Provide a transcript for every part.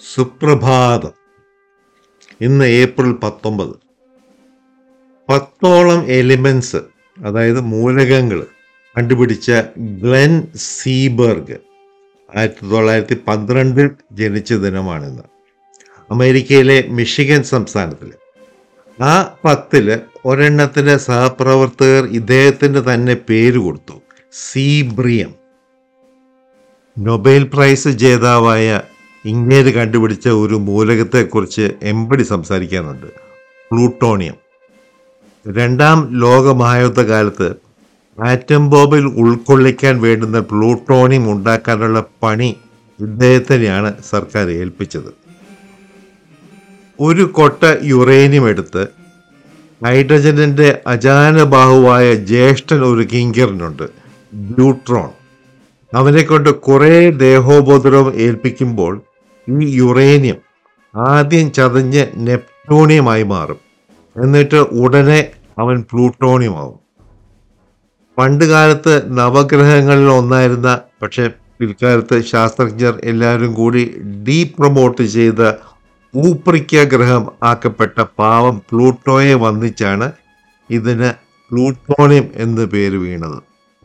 സുപ്രഭാതം ഇന്ന് ഏപ്രിൽ പത്തൊമ്പത് പത്തോളം എലിമെന്റ്സ് അതായത് മൂലകങ്ങൾ കണ്ടുപിടിച്ച ഗ്ലെൻ സീബർഗ് ആയിരത്തി തൊള്ളായിരത്തി പന്ത്രണ്ടിൽ ജനിച്ച ദിനമാണിന്ന് അമേരിക്കയിലെ മിഷിഗൻ സംസ്ഥാനത്തിൽ ആ പത്തില് ഒരെണ്ണത്തിന് സഹപ്രവർത്തകർ ഇദ്ദേഹത്തിന് തന്നെ പേര് കൊടുത്തു സീബ്രിയം നൊബേൽ പ്രൈസ് ജേതാവായ ഇങ്ങേര് കണ്ടുപിടിച്ച ഒരു മൂലകത്തെക്കുറിച്ച് എമ്പടി സംസാരിക്കാനുണ്ട് പ്ലൂട്ടോണിയം രണ്ടാം ലോകമഹായുദ്ധ കാലത്ത് ആറ്റം ബോംബിൽ ഉൾക്കൊള്ളിക്കാൻ വേണ്ടുന്ന പ്ലൂട്ടോണിയം ഉണ്ടാക്കാനുള്ള പണി ഇദ്ദേഹത്തിനെയാണ് സർക്കാർ ഏൽപ്പിച്ചത് ഒരു കൊട്ട യുറേനിയം എടുത്ത് ഹൈഡ്രജനിന്റെ അജാനബാഹുവായ ജ്യേഷ്ഠൻ ഒരു കിങ്കറിനുണ്ട് ന്യൂട്രോൺ അവനെ കൊണ്ട് കുറേ ദേഹോപദ്രവം ഏൽപ്പിക്കുമ്പോൾ ഈ യുറേനിയം ആദ്യം ചതഞ്ഞ് നെപ്റ്റോണിയമായി മാറും എന്നിട്ട് ഉടനെ അവൻ പ്ലൂട്ടോണിയമാവും പണ്ട് കാലത്ത് നവഗ്രഹങ്ങളിൽ ഒന്നായിരുന്ന പക്ഷെ പിൽക്കാലത്ത് ശാസ്ത്രജ്ഞർ എല്ലാവരും കൂടി ഡീ പ്രൊമോട്ട് ചെയ്ത ഊപ്രിക്ക ഗ്രഹം ആക്കപ്പെട്ട പാവം പ്ലൂട്ടോയെ വന്നിച്ചാണ് ഇതിന് പ്ലൂട്ടോണിയം എന്ന് പേര് വീണത്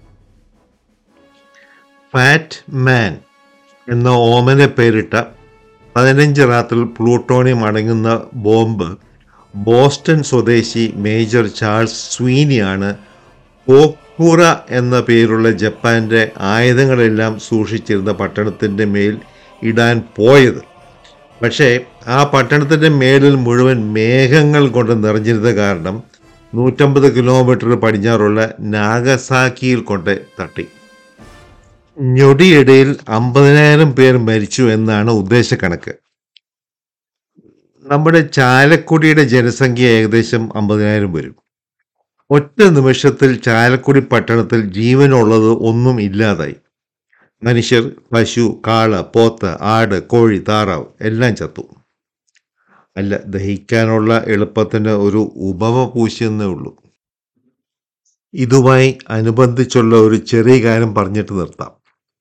ഫാറ്റ് മാൻ എന്ന ഓമനെ പേരിട്ട പതിനഞ്ച് റാത്തിൽ പ്ലൂട്ടോണിയം അടങ്ങുന്ന ബോംബ് ബോസ്റ്റൺ സ്വദേശി മേജർ ചാൾസ് സ്വീനിയാണ് കോക്കൂറ എന്ന പേരുള്ള ജപ്പാന്റെ ആയുധങ്ങളെല്ലാം സൂക്ഷിച്ചിരുന്ന പട്ടണത്തിൻ്റെ മേൽ ഇടാൻ പോയത് പക്ഷേ ആ പട്ടണത്തിൻ്റെ മേലിൽ മുഴുവൻ മേഘങ്ങൾ കൊണ്ട് നിറഞ്ഞിരുന്ന കാരണം നൂറ്റമ്പത് കിലോമീറ്റർ പടിഞ്ഞാറുള്ള നാഗസാക്കിയിൽ കൊണ്ട് തട്ടി ഞൊടിയിടയിൽ അമ്പതിനായിരം പേർ മരിച്ചു എന്നാണ് ഉദ്ദേശക്കണക്ക് നമ്മുടെ ചാലക്കുടിയുടെ ജനസംഖ്യ ഏകദേശം അമ്പതിനായിരം വരും ഒറ്റ നിമിഷത്തിൽ ചാലക്കുടി പട്ടണത്തിൽ ജീവനുള്ളത് ഒന്നും ഇല്ലാതായി മനുഷ്യർ പശു കാള പോത്ത് ആട് കോഴി താറാവ് എല്ലാം ചത്തു അല്ല ദഹിക്കാനുള്ള എളുപ്പത്തിന് ഒരു ഉപമ പൂശിയെന്നേ ഉള്ളൂ ഇതുമായി അനുബന്ധിച്ചുള്ള ഒരു ചെറിയ കാര്യം പറഞ്ഞിട്ട് നിർത്താം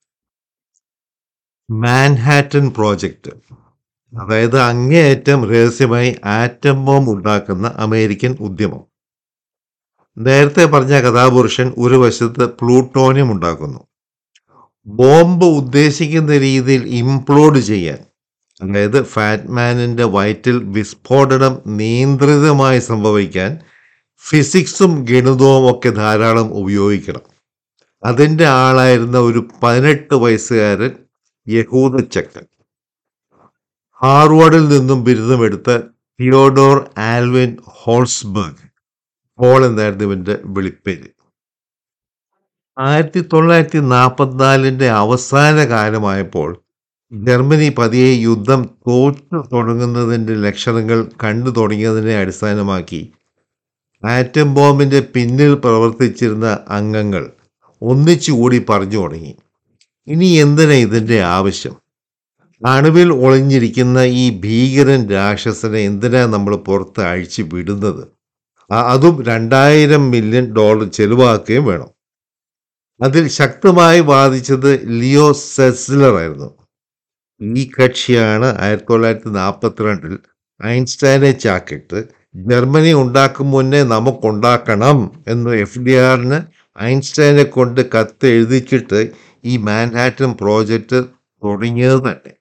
മാൻഹാറ്റൻ പ്രോജക്റ്റ് അതായത് അങ്ങേയറ്റം രഹസ്യമായി ആറ്റം ബോംബ് ഉണ്ടാക്കുന്ന അമേരിക്കൻ ഉദ്യമം നേരത്തെ പറഞ്ഞ കഥാപുരുഷൻ ഒരു വശത്ത് പ്ലൂട്ടോണിയം ഉണ്ടാക്കുന്നു ബോംബ് ഉദ്ദേശിക്കുന്ന രീതിയിൽ ഇംപ്ലോഡ് ചെയ്യാൻ അതായത് ഫാറ്റ്മാനിന്റെ വയറ്റിൽ വിസ്ഫോടനം നിയന്ത്രിതമായി സംഭവിക്കാൻ ഫിസിക്സും ഗണിതവും ഒക്കെ ധാരാളം ഉപയോഗിക്കണം അതിൻ്റെ ആളായിരുന്ന ഒരു പതിനെട്ട് വയസ്സുകാരൻ യഹൂദ ചക്കൻ ഹാർവാർഡിൽ നിന്നും ബിരുദമെടുത്ത തിയോഡോർ ആൽവിൻ ഹോൾസ്ബർഗ് ഹോൾ എന്നായിരുന്നു ഇവന്റെ വിളിപ്പേര് ആയിരത്തി തൊള്ളായിരത്തി നാൽപ്പത്തിനാലിൻ്റെ അവസാന കാലമായപ്പോൾ ജർമ്മനി പതിയെ യുദ്ധം തോറ്റു തുടങ്ങുന്നതിൻ്റെ ലക്ഷണങ്ങൾ കണ്ടു തുടങ്ങിയതിനെ അടിസ്ഥാനമാക്കി ആറ്റം ബോംബിന്റെ പിന്നിൽ പ്രവർത്തിച്ചിരുന്ന അംഗങ്ങൾ ഒന്നിച്ചുകൂടി പറഞ്ഞു തുടങ്ങി ഇനി എന്തിനാ ഇതിന്റെ ആവശ്യം അണുവിൽ ഒളിഞ്ഞിരിക്കുന്ന ഈ ഭീകരൻ രാക്ഷസനെ എന്തിനാ നമ്മൾ പുറത്ത് അഴിച്ചു വിടുന്നത് അ- അതും രണ്ടായിരം മില്യൺ ഡോളർ ചെലവാക്കുകയും വേണം അതിൽ ശക്തമായി വാദിച്ചത് ലിയോ സെസ്ലർ ആയിരുന്നു ഈ കക്ഷിയാണ് ആയിരത്തി തൊള്ളായിരത്തി നാൽപ്പത്തിരണ്ടിൽ ഐൻസ്റ്റൈനെ ചാക്കിട്ട് ജർമ്മനി ഉണ്ടാക്കും മുന്നേ നമുക്കുണ്ടാക്കണം എന്ന് എഫ് ഡി ആറിന് ഐൻസ്റ്റൈനെ കൊണ്ട് കത്ത് എഴുതിച്ചിട്ട് ഈ മാൻഹാറ്റൻ പ്രോജക്റ്റ് തുടങ്ങിയത് തന്നെ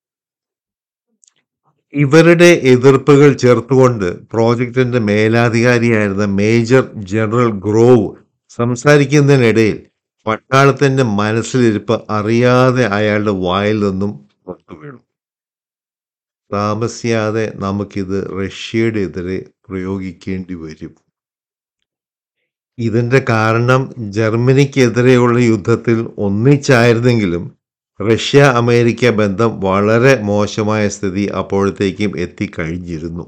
ഇവരുടെ എതിർപ്പുകൾ ചേർത്തുകൊണ്ട് പ്രോജക്റ്റിന്റെ മേലാധികാരിയായിരുന്ന മേജർ ജനറൽ ഗ്രോവ് സംസാരിക്കുന്നതിനിടയിൽ പട്ടാളത്തിന്റെ മനസ്സിലിരിപ്പ് അറിയാതെ അയാളുടെ വായിൽ നിന്നും പുറത്തു വീണു താമസിയാതെ നമുക്കിത് റഷ്യയുടെ എതിരെ പ്രയോഗിക്കേണ്ടി വരും ഇതിന്റെ കാരണം ജർമ്മനിക്കെതിരെയുള്ള യുദ്ധത്തിൽ ഒന്നിച്ചായിരുന്നെങ്കിലും റഷ്യ അമേരിക്ക ബന്ധം വളരെ മോശമായ സ്ഥിതി അപ്പോഴത്തേക്കും എത്തിക്കഴിഞ്ഞിരുന്നു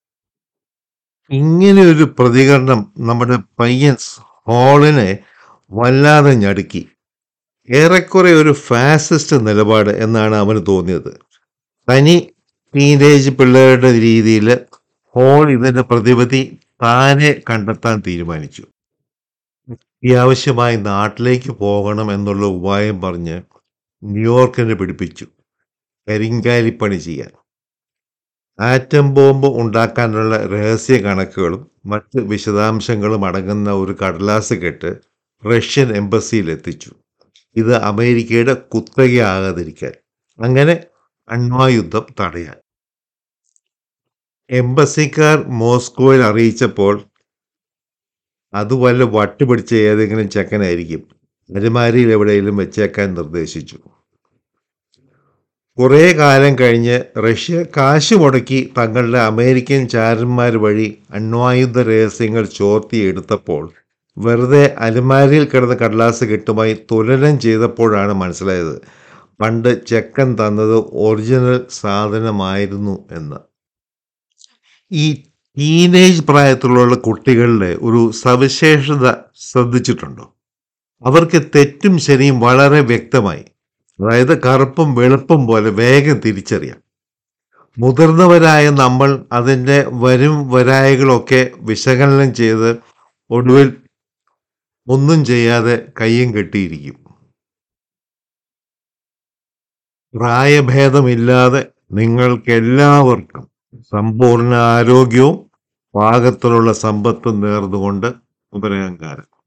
ഇങ്ങനെ ഒരു പ്രതികരണം നമ്മുടെ പയ്യൻസ് ഹോളിനെ വല്ലാതെ ഞടുക്കി ഏറെക്കുറെ ഒരു ഫാസിസ്റ്റ് നിലപാട് എന്നാണ് അവന് തോന്നിയത് തനി ടീനേജ് പിള്ളേരുടെ രീതിയിൽ ഹോൾ ഇതിന്റെ പ്രതിവിധി താനെ കണ്ടെത്താൻ തീരുമാനിച്ചു അത്യാവശ്യമായി നാട്ടിലേക്ക് പോകണം എന്നുള്ള ഉപായം പറഞ്ഞ് ന്യൂയോർക്കിനെ പിടിപ്പിച്ചു കരിങ്കാലിപ്പണി ചെയ്യാൻ ആറ്റം ബോംബ് ഉണ്ടാക്കാനുള്ള രഹസ്യ കണക്കുകളും മറ്റ് വിശദാംശങ്ങളും അടങ്ങുന്ന ഒരു കടലാസ് കെട്ട് റഷ്യൻ എംബസിയിൽ എത്തിച്ചു ഇത് അമേരിക്കയുടെ കുത്തകയാകാതിരിക്കാൻ അങ്ങനെ അണ്വായുദ്ധം തടയാൻ എംബസിക്കാർ മോസ്കോയിൽ അറിയിച്ചപ്പോൾ അത് വല്ല വട്ടുപിടിച്ച ഏതെങ്കിലും ചെക്കനായിരിക്കും അരുമാരിയിൽ എവിടെയെങ്കിലും വെച്ചേക്കാൻ നിർദ്ദേശിച്ചു കുറേ കാലം കഴിഞ്ഞ് റഷ്യ കാശ് മുടക്കി തങ്ങളുടെ അമേരിക്കൻ ചാരന്മാർ വഴി അണ്വായുധ രഹസ്യങ്ങൾ ചോർത്തിയെടുത്തപ്പോൾ വെറുതെ അലുമാരിയിൽ കിടന്ന കടലാസ് കെട്ടുമായി തുലനം ചെയ്തപ്പോഴാണ് മനസ്സിലായത് പണ്ട് ചെക്കൻ തന്നത് ഒറിജിനൽ സാധനമായിരുന്നു എന്ന് ഈ ടീനേജ് പ്രായത്തിലുള്ള കുട്ടികളുടെ ഒരു സവിശേഷത ശ്രദ്ധിച്ചിട്ടുണ്ടോ അവർക്ക് തെറ്റും ശരിയും വളരെ വ്യക്തമായി അതായത് കറുപ്പും വെളുപ്പും പോലെ വേഗം തിരിച്ചറിയാം മുതിർന്നവരായ നമ്മൾ അതിൻ്റെ വരും വരായകളൊക്കെ വിശകലനം ചെയ്ത് ഒടുവിൽ ഒന്നും ചെയ്യാതെ കയ്യും കെട്ടിയിരിക്കും പ്രായഭേദമില്ലാതെ നിങ്ങൾക്കെല്ലാവർക്കും സമ്പൂർണ്ണ ആരോഗ്യവും പാകത്തിലുള്ള സമ്പത്തും നേർന്നുകൊണ്ട് ഉപരഹങ്കാരം